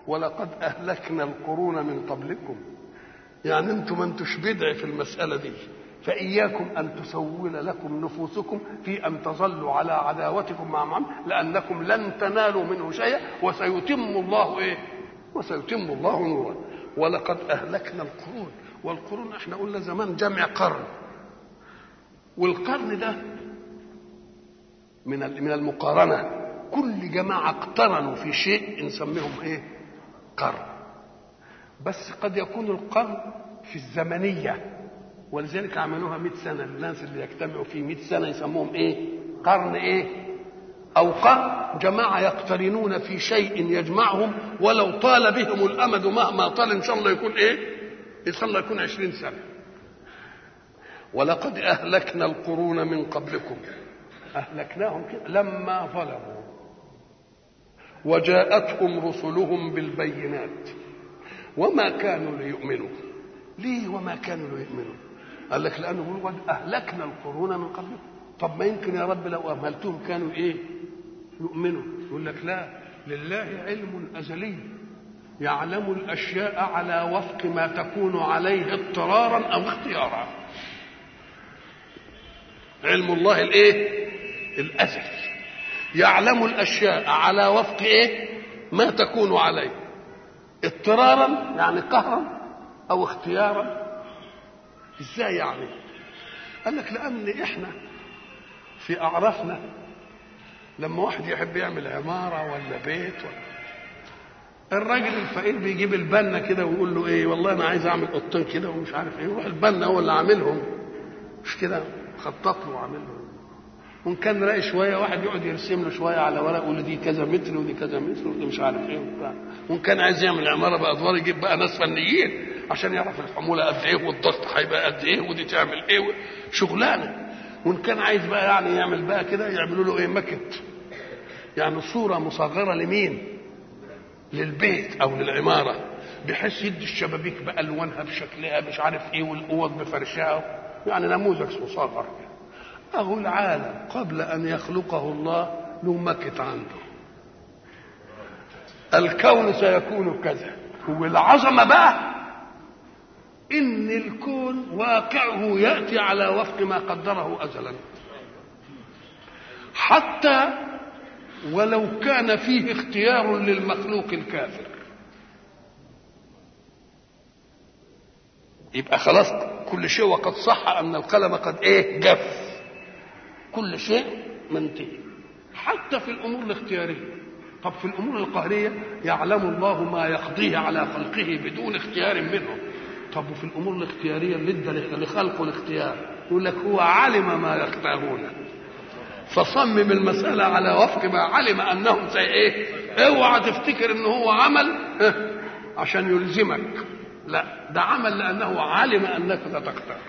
ولقد اهلكنا القرون من قبلكم يعني انتم ما انتوش بدع في المساله دي فإياكم أن تسول لكم نفوسكم في أن تظلوا على عداوتكم مع محمد لأنكم لن تنالوا منه شيئا وسيتم الله إيه؟ وسيتم الله نوره ولقد أهلكنا القرون والقرون احنا قلنا زمان جمع قرن والقرن ده من من المقارنة كل جماعة اقترنوا في شيء نسميهم ايه؟ قرن بس قد يكون القرن في الزمنيه ولذلك عملوها 100 سنه الناس اللي يجتمعوا في 100 سنه يسموهم ايه؟ قرن ايه؟ او قرن جماعه يقترنون في شيء يجمعهم ولو طال بهم الامد مهما طال ان شاء الله يكون ايه؟ ان شاء الله يكون 20 سنه. ولقد اهلكنا القرون من قبلكم اهلكناهم كده لما ظلموا وجاءتهم رسلهم بالبينات وما كانوا ليؤمنوا ليه وما كانوا ليؤمنوا قال لك لانه قد اهلكنا القرون من قبلكم طب ما يمكن يا رب لو اهملتهم كانوا ايه يؤمنوا يقول لك لا لله علم ازلي يعلم الاشياء على وفق ما تكون عليه اضطرارا او اختيارا علم الله الايه الازلي يعلم الاشياء على وفق ايه ما تكون عليه اضطرارا يعني قهرا او اختيارا ازاي يعني قال لك لان احنا في اعرافنا لما واحد يحب يعمل عماره ولا بيت ولا الراجل الفقير بيجيب البنا كده ويقول له ايه والله انا عايز اعمل اوضتين كده ومش عارف ايه يروح البنا هو اللي عاملهم مش كده خطط له وعاملهم وان كان راقي شويه واحد يقعد يرسم له شويه على ورق يقول له دي كذا متر ودي كذا متر ودي مش عارف ايه وبتاع وان كان عايز يعمل عماره بادوار يجيب بقى ناس فنيين عشان يعرف الحموله قد ايه والضغط هيبقى قد ايه ودي تعمل ايه شغلانه وان كان عايز بقى يعني يعمل بقى كده يعملوا له ايه مكت يعني صوره مصغره لمين؟ للبيت او للعماره بحيث يدي الشبابيك بالوانها بشكلها مش عارف ايه والاوض بفرشها يعني نموذج مصغر اهو العالم قبل ان يخلقه الله له مكت عنده الكون سيكون كذا والعظمه بقى ان الكون واقعه ياتي على وفق ما قدره ازلا حتى ولو كان فيه اختيار للمخلوق الكافر يبقى خلاص كل شيء وقد صح ان القلم قد ايه جف كل شيء منتهي حتى في الامور الاختياريه طب في الامور القهريه يعلم الله ما يقضيه على خلقه بدون اختيار منهم طب وفي الامور الاختياريه اللي ادى لخلقه الاختيار يقول لك هو علم ما يختارون فصمم المسألة على وفق ما علم أنهم زي إيه؟ اوعى تفتكر إن هو عمل عشان يلزمك لا ده عمل لأنه علم أنك ستختار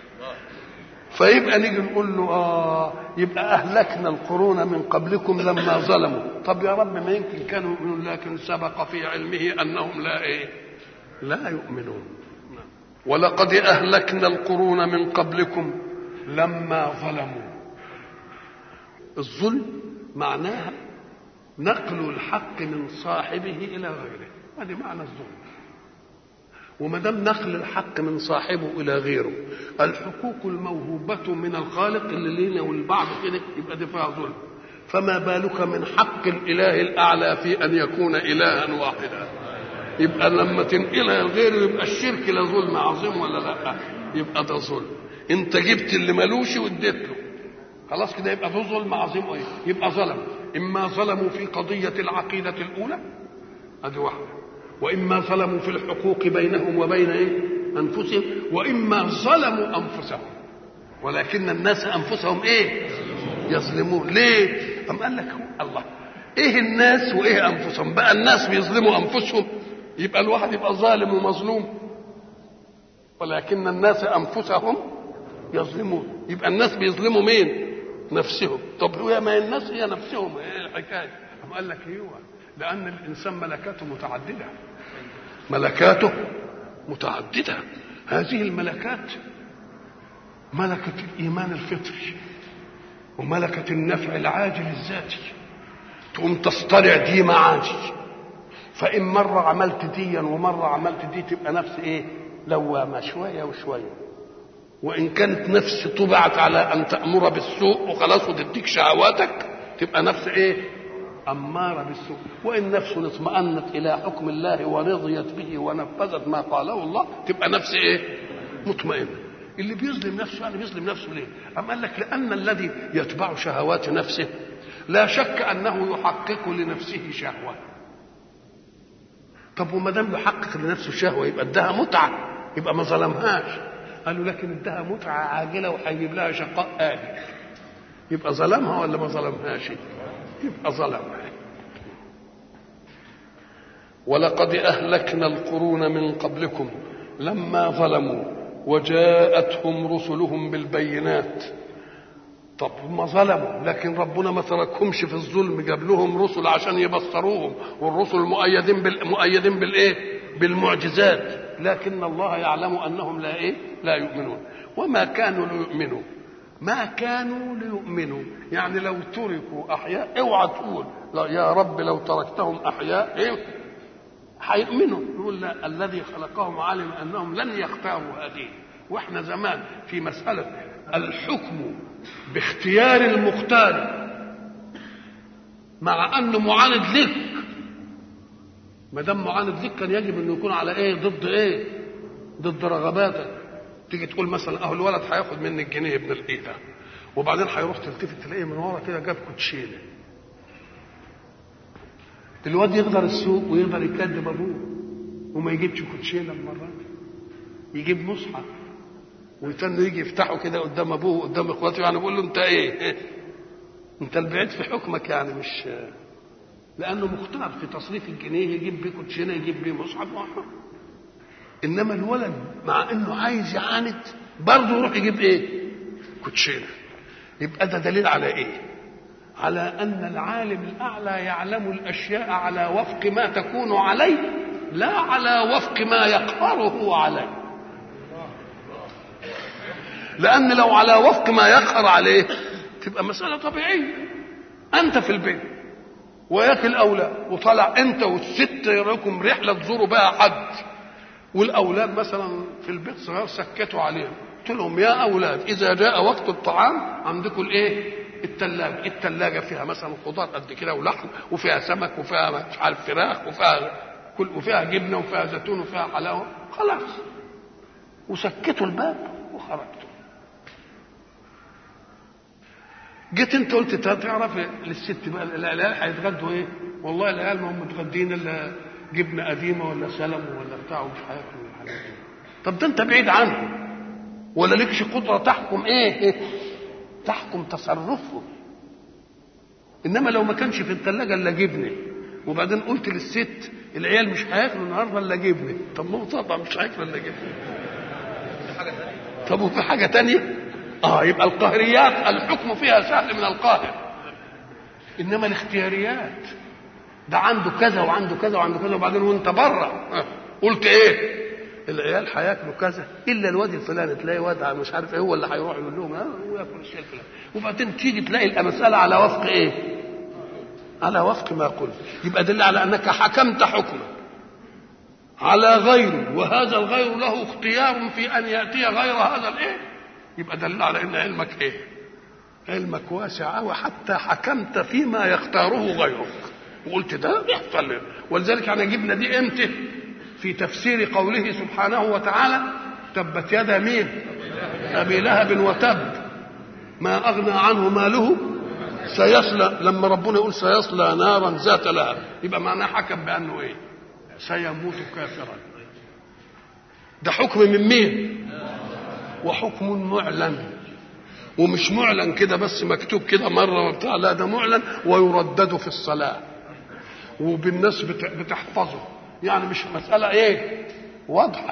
فيبقى نيجي نقول له آه يبقى أهلكنا القرون من قبلكم لما ظلموا طب يا رب ما يمكن كانوا يؤمنون لكن سبق في علمه أنهم لا إيه لا يؤمنون ولقد أهلكنا القرون من قبلكم لما ظلموا الظلم معناها نقل الحق من صاحبه الى غيره هذه معنى الظلم وما دام نقل الحق من صاحبه الى غيره الحقوق الموهوبه من الخالق اللي لينا والبعض كده يبقى دي فيها ظلم فما بالك من حق الاله الاعلى في ان يكون الها واحدا يبقى لما تنقلها لغيره يبقى الشرك لا ظلم عظيم ولا لا يبقى ده ظلم انت جبت اللي ملوش واديت له خلاص كده يبقى ده ظلم عظيم ايه يبقى ظلم اما ظلموا في قضيه العقيده الاولى ادي واحده واما ظلموا في الحقوق بينهم وبين ايه انفسهم واما ظلموا انفسهم ولكن الناس انفسهم ايه يظلمون ليه ام قال لك الله ايه الناس وايه انفسهم بقى الناس بيظلموا انفسهم يبقى الواحد يبقى ظالم ومظلوم ولكن الناس انفسهم يظلمون يبقى الناس بيظلموا مين نفسهم طب هو ما الناس هي نفسهم ايه الحكايه أم قال لك ايوه لان الانسان ملكاته متعدده ملكاته متعدده هذه الملكات ملكة الإيمان الفطري وملكة النفع العاجل الذاتي تقوم تصطنع دي معادي فان مره عملت ديا ومره عملت دي تبقى نفس ايه لوامه شويه وشويه وان كانت نفس طبعت على ان تامر بالسوء وخلاص وتديك شهواتك تبقى نفس ايه اماره بالسوء وان نفس اطمأنت الى حكم الله ورضيت به ونفذت ما قاله الله تبقى نفس ايه مطمئنه اللي بيظلم نفسه يعني بيظلم نفسه ليه أم قال لك لأن الذي يتبع شهوات نفسه لا شك أنه يحقق لنفسه شهوة طب وما دام يحقق لنفسه شهوة يبقى ادها متعة يبقى ما ظلمهاش قالوا لكن ادها متعة عاجلة وهيجيب لها شقاء آجل يبقى ظلمها ولا ما ظلمهاش يبقى ظلمها ولقد أهلكنا القرون من قبلكم لما ظلموا وجاءتهم رسلهم بالبينات طب ما ظلموا لكن ربنا ما تركهمش في الظلم جاب لهم رسل عشان يبصروهم والرسل مؤيدين بال... مؤيدين بالايه بالمعجزات لكن الله يعلم انهم لا ايه لا يؤمنون وما كانوا ليؤمنوا ما كانوا ليؤمنوا يعني لو تركوا احياء اوعى تقول لا يا رب لو تركتهم احياء ايه هيؤمنوا يقول لا الذي خلقهم علم انهم لن يختاروا هذه واحنا زمان في مساله الحكم باختيار المختار مع انه معاند لك ما دام معاند لك كان يجب انه يكون على ايه ضد ايه ضد رغباتك تيجي تقول مثلا اهو الولد هياخد مني الجنيه ابن الايه وبعدين هيروح تلتفت تلاقيه من ورا كده جاب كوتشينه الواد يقدر السوق ويقدر يكذب ابوه وما يجيبش كوتشينه المره يجيب مصحف ويتنه يجي يفتحه كده قدام ابوه وقدام اخواته يعني بيقول له انت ايه؟ انت البعيد في حكمك يعني مش لانه مختار في تصريف الجنيه يجيب بيه كوتشينه يجيب بيه مصحف انما الولد مع انه عايز يعاند برضه يروح يجيب ايه؟ كوتشينه يبقى ده دليل على ايه؟ على ان العالم الاعلى يعلم الاشياء على وفق ما تكون عليه لا على وفق ما يقهره عليه لان لو على وفق ما يقهر عليه تبقى مساله طبيعيه انت في البيت وياك الاولاد وطلع انت والست لكم رحله تزوروا بها حد والاولاد مثلا في البيت صغار سكتوا عليهم قلت لهم يا اولاد اذا جاء وقت الطعام عندكم الايه الثلاجه الثلاجه فيها مثلا خضار قد كده ولحم وفيها سمك وفيها مش عارف فراخ وفيها كل وفيها جبنه وفيها زيتون وفيها حلاوه خلاص وسكتوا الباب وخرجتوا جيت انت قلت تعرف للست بقى العيال هيتغدوا ايه؟ والله العيال ما هم متغدين الا جبنه قديمه ولا سلم ولا بتاع ومش هياكلوا الحاجات دي. طب ده انت بعيد عنه ولا لكش قدره تحكم ايه؟ تحكم تصرفه انما لو ما كانش في الثلاجه الا جبنه وبعدين قلت للست العيال مش هياكلوا النهارده الا جبنه طب ما هو طبعا مش هياكلوا الا جبنه طب وفي حاجه تانية اه يبقى القهريات الحكم فيها سهل من القاهر انما الاختياريات ده عنده كذا وعنده كذا وعنده كذا وبعدين وانت بره قلت ايه العيال هياكلوا كذا الا الواد الفلاني تلاقي واد مش عارف ايه هو اللي هيروح يقول لهم ها هو ياكل الشيء الفلاني وبعدين تيجي تلاقي المساله على وفق ايه؟ على وفق ما قلت يبقى دل على انك حكمت حكما على غيره وهذا الغير له اختيار في ان ياتي غير هذا الايه؟ يبقى دل على ان علمك ايه؟ علمك واسع وحتى حكمت فيما يختاره غيرك وقلت ده بيحصل ولذلك احنا جبنا دي امتى؟ في تفسير قوله سبحانه وتعالى تبت يدا مين ابي لهب وتب ما اغنى عنه ماله سيصلى لما ربنا يقول سيصلى نارا ذات لهب يبقى معناه حكم بانه ايه سيموت كافرا ده حكم من مين وحكم معلن ومش معلن كده بس مكتوب كده مره وبتاع لا ده معلن ويردد في الصلاه وبالناس بتحفظه يعني مش مسألة إيه؟ واضحة.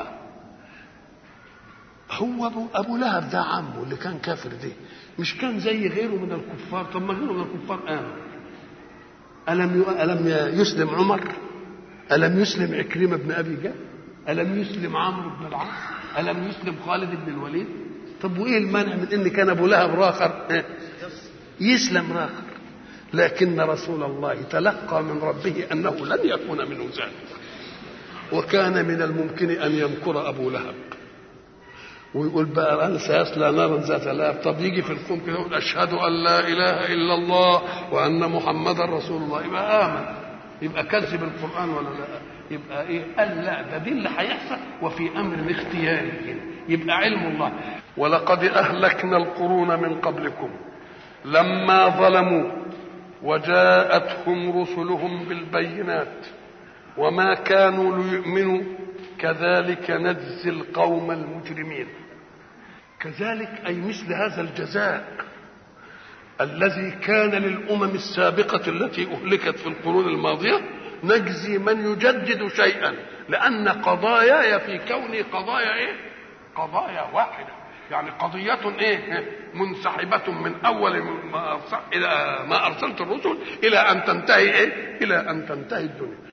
هو أبو, أبو لهب ده عمه اللي كان كافر ده مش كان زي غيره من الكفار طب ما غيره من الكفار آمن. ألم ألم يسلم عمر؟ ألم يسلم عكرمة بن أبي جهل؟ ألم يسلم عمرو بن العاص؟ ألم يسلم خالد بن الوليد؟ طب وإيه المانع من إن كان أبو لهب راخر؟ يسلم راخر. لكن رسول الله تلقى من ربه انه لن يكون منه ذلك وكان من الممكن ان يمكر ابو لهب ويقول بقى انا سيصلى نارا ذات لهب طب يجي في القوم كده يقول اشهد ان لا اله الا الله وان محمدا رسول الله يبقى امن يبقى كذب القران ولا لا يبقى ايه قال لا ده دي اللي هيحصل وفي امر اختياري كده يبقى علم الله ولقد اهلكنا القرون من قبلكم لما ظلموا وجاءتهم رسلهم بالبينات وما كانوا ليؤمنوا كذلك نجزي القوم المجرمين كذلك اي مثل هذا الجزاء الذي كان للامم السابقه التي اهلكت في القرون الماضيه نجزي من يجدد شيئا لان قضاياي في كوني قضايا ايه قضايا واحده يعني قضية ايه منسحبة من اول ما الى ما ارسلت الرسل الى ان تنتهي ايه الى ان تنتهي الدنيا